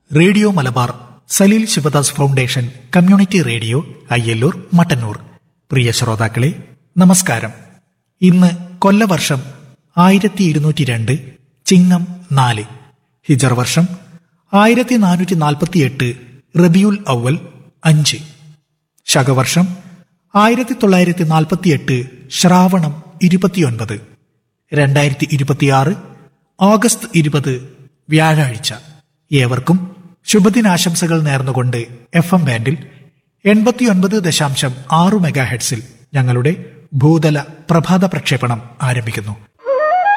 radio Malabar Saleel Shivadas foundation community radio Ayyallur Mattannur പ്രിയ ശ്രോതാക്കളെ നമസ്കാരം ഇന്ന് കൊല്ലവർഷം ആയിരത്തി ഇരുന്നൂറ്റി രണ്ട് ചിങ്ങം നാല് ഹിജർ വർഷം ആയിരത്തി നാനൂറ്റി നാൽപ്പത്തിയെട്ട് റബിയുൽ അവൽ അഞ്ച് ശകവർഷം ആയിരത്തി തൊള്ളായിരത്തി നാൽപ്പത്തിയെട്ട് ശ്രാവണം ഇരുപത്തിയൊൻപത് രണ്ടായിരത്തി ഇരുപത്തിയാറ് ഓഗസ്റ്റ് ഇരുപത് വ്യാഴാഴ്ച ഏവർക്കും ശുഭദിനാശംസകൾ നേർന്നുകൊണ്ട് എഫ് എം ബാൻഡിൽ എൺപത്തിയൊൻപത് ദശാംശം ആറ് മെഗാഹെഡ്സിൽ ഞങ്ങളുടെ ഭൂതല പ്രഭാത പ്രക്ഷേപണം ആരംഭിക്കുന്നു